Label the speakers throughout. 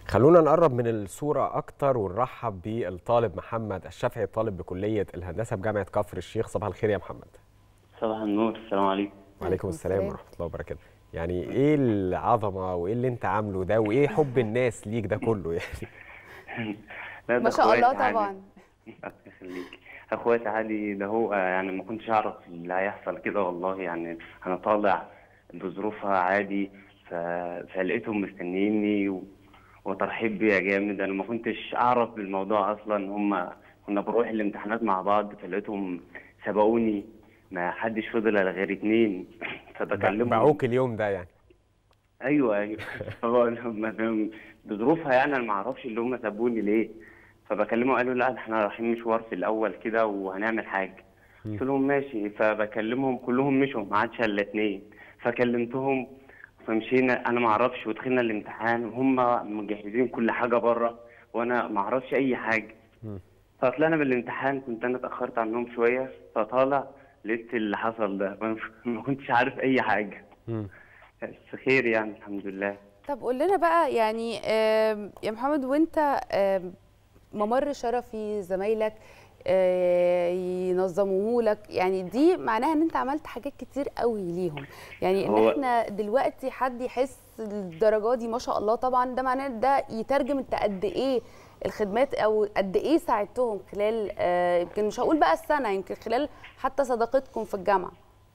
Speaker 1: خلونا نقرب من الصورة أكتر ونرحب بالطالب محمد الشافعي الطالب بكلية الهندسة بجامعة كفر الشيخ صباح الخير يا محمد
Speaker 2: صباح النور السلام عليكم
Speaker 1: وعليكم السلام ورحمة الله وبركاته يعني إيه العظمة وإيه اللي أنت عامله ده وإيه حب الناس ليك ده كله يعني
Speaker 2: لا ده
Speaker 3: ما شاء الله
Speaker 2: أخواتي عادي.
Speaker 3: طبعا
Speaker 2: الله يخليك اخواتي عادي ده هو يعني ما كنتش اعرف اللي هيحصل كده والله يعني انا طالع بظروفها عادي ف... فلقيتهم مستنيني و... وترحيب بيا جامد انا ما كنتش اعرف بالموضوع اصلا هم كنا بنروح الامتحانات مع بعض فلقيتهم سبقوني ما حدش فضل الا غير اتنين فبكلمهم
Speaker 1: باعوك اليوم ده يعني
Speaker 2: ايوه ايوه فبقول لهم بظروفها يعني انا ما اعرفش اللي هم سابوني ليه فبكلمهم قالوا لا احنا رايحين مشوار في الاول كده وهنعمل حاجه قلت لهم ماشي فبكلمهم كلهم مشوا ما عادش الا اتنين فكلمتهم فمشينا انا ما اعرفش ودخلنا الامتحان وهم مجهزين كل حاجه بره وانا ما اعرفش اي حاجه
Speaker 1: مم.
Speaker 2: فطلعنا من الامتحان كنت انا اتاخرت عنهم شويه فطالع لقيت اللي حصل ده فأنا ما كنتش عارف اي حاجه
Speaker 1: مم.
Speaker 2: بس خير يعني الحمد لله
Speaker 3: طب قول لنا بقى يعني آم، يا محمد وانت آم، ممر شرفي زمايلك آه، ينظموه لك يعني دي معناها ان انت عملت حاجات كتير قوي ليهم يعني ان
Speaker 2: هو-
Speaker 3: احنا دلوقتي حد يحس الدرجه دي ما شاء الله طبعا ده معناه إن ده يترجم انت قد ايه الخدمات او قد ايه ساعدتهم خلال آه، يمكن مش هقول بقى السنه يمكن خلال حتى صداقتكم في الجامعه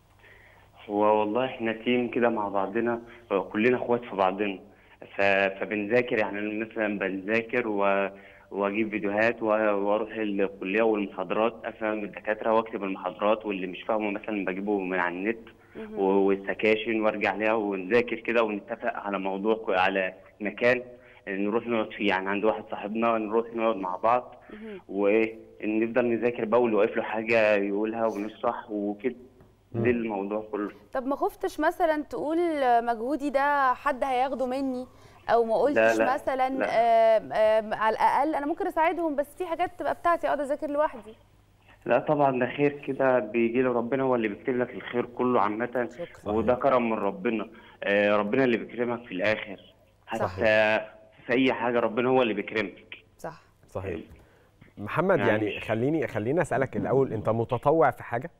Speaker 2: هو والله احنا تيم كده مع بعضنا كلنا اخوات في بعضنا ف... فبنذاكر يعني أنا مثلا بنذاكر و... واجيب فيديوهات و... واروح الكليه والمحاضرات افهم الدكاتره واكتب المحاضرات واللي مش فاهمه مثلا بجيبه من على النت و... والسكاشن وارجع ليها ونذاكر كده ونتفق على موضوع كو- على مكان نروح نقعد فيه يعني عند واحد صاحبنا نروح نقعد مع بعض ونفضل نذاكر بقى واللي واقف له حاجه يقولها ونشرح وكده ده الموضوع كله
Speaker 3: طب ما خفتش مثلا تقول مجهودي ده حد هياخده مني او ما قلتش
Speaker 2: لا،
Speaker 3: مثلا
Speaker 2: لا.
Speaker 3: آم، آم، على الاقل انا ممكن اساعدهم بس في حاجات تبقى بتاعتي اقعد اذاكر لوحدي
Speaker 2: لا طبعا ده خير كده بيجي له ربنا هو اللي بيكتب لك الخير كله عامة
Speaker 3: شكراً.
Speaker 2: وده كرم من ربنا آه، ربنا اللي بيكرمك في الآخر حتى في أي حاجة ربنا هو اللي بيكرمك
Speaker 3: صح
Speaker 1: صحيح محمد
Speaker 2: يعني-
Speaker 1: يعني خليني خليني أسألك الأول أنت متطوع في حاجة؟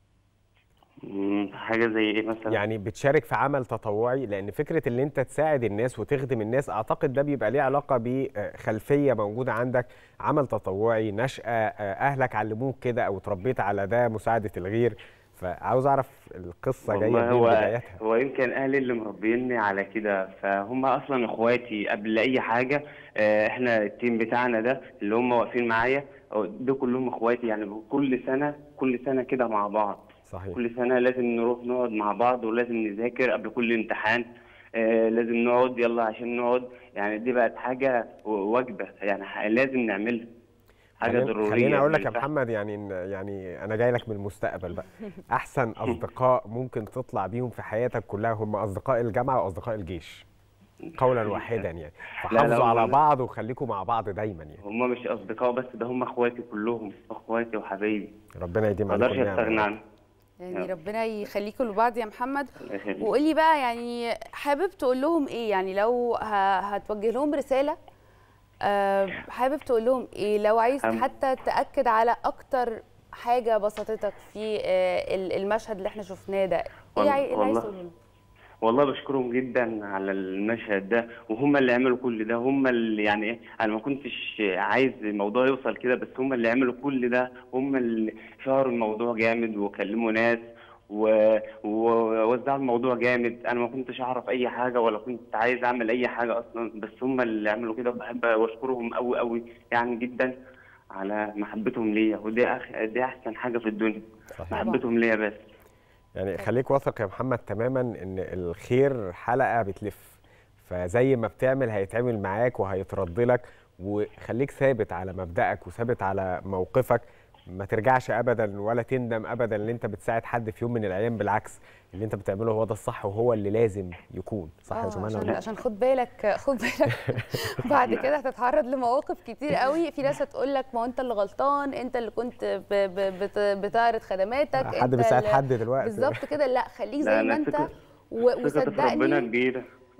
Speaker 2: مم، حاجة زي إيه مثلا؟
Speaker 1: يعني بتشارك في عمل تطوعي لان فكره ان انت تساعد الناس وتخدم الناس اعتقد ده بيبقى ليه علاقه بخلفيه موجوده عندك عمل تطوعي نشأة آه، اهلك علموك كده او اتربيت على ده مساعده الغير فعاوز اعرف القصه جايه
Speaker 2: والله
Speaker 1: منين
Speaker 2: هو
Speaker 1: بدايتها
Speaker 2: هو يمكن اهلي اللي مربيني على كده فهم اصلا اخواتي قبل اي حاجه آه، احنا التيم بتاعنا ده اللي هم واقفين معايا ده كلهم اخواتي يعني كل سنه كل سنه كده مع بعض
Speaker 1: صحيح
Speaker 2: كل سنة لازم نروح نقعد مع بعض ولازم نذاكر قبل كل امتحان آه لازم نقعد يلا عشان نقعد يعني دي بقت حاجة و- واجبة يعني ح- لازم نعملها حاجة
Speaker 1: خلينا-
Speaker 2: ضرورية
Speaker 1: خليني اقول لك يا
Speaker 2: ما ينفعش.
Speaker 1: محمد يعني إن- يعني انا جاي لك من المستقبل بقى احسن اصدقاء ممكن تطلع بيهم في حياتك كلها هم اصدقاء الجامعه واصدقاء الجيش قولا واحدا يعني فحافظوا على
Speaker 2: هم-
Speaker 1: بعض وخليكم مع بعض دايما يعني
Speaker 2: هم مش أصدقاء بس ده هم اخواتي كلهم اخواتي وحبايبي
Speaker 1: ربنا يديم
Speaker 2: ما
Speaker 1: عليكم
Speaker 2: اقدرش
Speaker 1: نعمة.
Speaker 2: استغنى عنهم
Speaker 3: يعني
Speaker 2: يلا.
Speaker 3: ربنا يخليكم لبعض يا محمد
Speaker 2: الله يخليك.
Speaker 3: وقولي بقى يعني حابب تقول لهم ايه يعني لو ه- هتوجه لهم رساله آه، حابب تقول لهم ايه لو عايز
Speaker 2: أم-
Speaker 3: حتى تاكد على اكتر حاجه بسطتك في آه، ال- المشهد اللي احنا شفناه ده ايه
Speaker 2: والله-
Speaker 3: عاي- إيه اللي عايز
Speaker 2: والله.
Speaker 3: تقوله لهم
Speaker 2: والله بشكرهم جدا على المشهد ده وهم اللي عملوا كل ده هم اللي يعني ايه انا ما كنتش عايز الموضوع يوصل كده بس هم اللي عملوا كل ده هم اللي شهروا الموضوع جامد وكلموا ناس و- ووزعوا الموضوع جامد انا ما كنتش اعرف اي حاجه ولا كنت عايز اعمل اي حاجه اصلا بس هم اللي عملوا كده وبحب واشكرهم قوي قوي يعني جدا على محبتهم ليا ودي أخ... دي احسن حاجه في الدنيا
Speaker 1: صحيح.
Speaker 2: محبتهم ليا بس
Speaker 1: يعني خليك واثق يا محمد تماما ان الخير حلقه بتلف فزي ما بتعمل هيتعمل معاك وهيترد لك وخليك ثابت على مبدأك وثابت على موقفك ما ترجعش ابدا ولا تندم ابدا ان انت بتساعد حد في يوم من الايام بالعكس اللي انت بتعمله هو ده الصح وهو اللي لازم يكون صح يا
Speaker 3: آه،
Speaker 1: جمانه
Speaker 3: عشان
Speaker 1: ولا لا؟
Speaker 3: عشان خد بالك خد بالك بعد كده هتتعرض لمواقف كتير قوي في ناس هتقول لك ما هو انت اللي غلطان انت اللي كنت ب ب بت بتعرض خدماتك
Speaker 1: حد
Speaker 3: انت
Speaker 1: بيساعد
Speaker 3: اللي-
Speaker 1: حد دلوقتي
Speaker 3: بالظبط كده لا خليك
Speaker 2: لا،
Speaker 3: زي
Speaker 2: أنا
Speaker 3: ما انت
Speaker 2: ثقة-
Speaker 3: و-
Speaker 2: ثقتي في ربنا
Speaker 3: وصدقني
Speaker 2: كبيره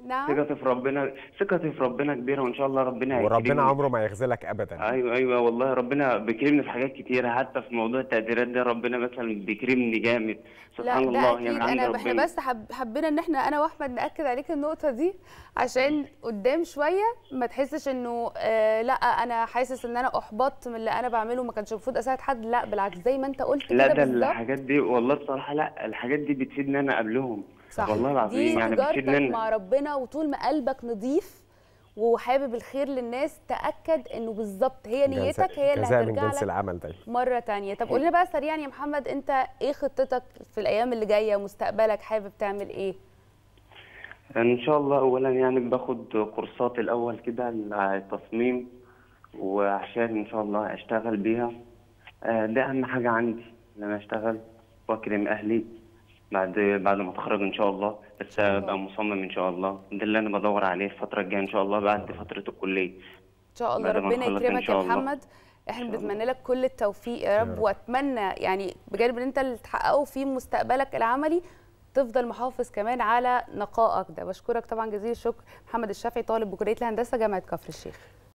Speaker 3: نعم
Speaker 2: ثقتي في ربنا ثقتي في ربنا كبيره وان شاء الله ربنا
Speaker 1: وربنا
Speaker 2: هيكرمني.
Speaker 1: عمره ما يخذلك ابدا
Speaker 2: ايوه ايوه والله ربنا بيكرمني في حاجات كتيره حتى في موضوع التقديرات ده ربنا مثلا بيكرمني جامد
Speaker 3: لا
Speaker 2: سبحان
Speaker 3: ده
Speaker 2: الله
Speaker 3: اكيد
Speaker 2: يعني عند
Speaker 3: انا احنا
Speaker 2: ربنا
Speaker 3: بس حب حبينا ان احنا انا واحمد ناكد عليك النقطه دي عشان قدام شويه ما تحسش انه آه لا انا حاسس ان انا احبطت من اللي انا بعمله ما كانش المفروض اساعد حد لا بالعكس زي ما انت قلت
Speaker 2: لا
Speaker 3: كده
Speaker 2: ده
Speaker 3: بالظبط
Speaker 2: الحاجات دي والله بصراحه لا الحاجات دي بتفيدني انا قبلهم
Speaker 3: صح
Speaker 2: والله
Speaker 3: دي
Speaker 2: العظيم يعني
Speaker 3: تجارتك
Speaker 2: بتفيدني
Speaker 3: مع
Speaker 2: انا
Speaker 3: ربنا وطول ما قلبك نظيف وحابب الخير للناس تاكد انه بالظبط هي نيتك هي اللي
Speaker 1: جزاء من
Speaker 3: هترجع
Speaker 1: جنس
Speaker 3: لك
Speaker 1: العمل دايما
Speaker 3: مره تانية طب قول لنا بقى سريعا يا محمد انت ايه خطتك في الايام اللي جايه مستقبلك حابب تعمل ايه
Speaker 2: ان شاء الله اولا يعني باخد كورسات الاول كده على التصميم وعشان ان شاء الله اشتغل بيها آه، ده اهم حاجه عندي ان انا اشتغل واكرم اهلي بعد بعد ما اتخرج ان شاء الله بس ابقى مصمم ان شاء الله ده اللي انا بدور عليه الفتره الجايه ان شاء الله بعد فتره الكليه
Speaker 3: ان شاء الله
Speaker 2: بعد ما
Speaker 3: ربنا
Speaker 2: نخلص إن
Speaker 3: يكرمك يا
Speaker 2: شاء الله.
Speaker 3: محمد احنا
Speaker 2: إن شاء الله.
Speaker 3: بنتمنى لك كل التوفيق يا رب
Speaker 1: رب.
Speaker 3: واتمنى يعني بجانب ان انت اللي تحققه في مستقبلك العملي تفضل محافظ كمان على نقائك ده بشكرك طبعا جزيل الشكر محمد الشافعي طالب بكليه الهندسه جامعه كفر الشيخ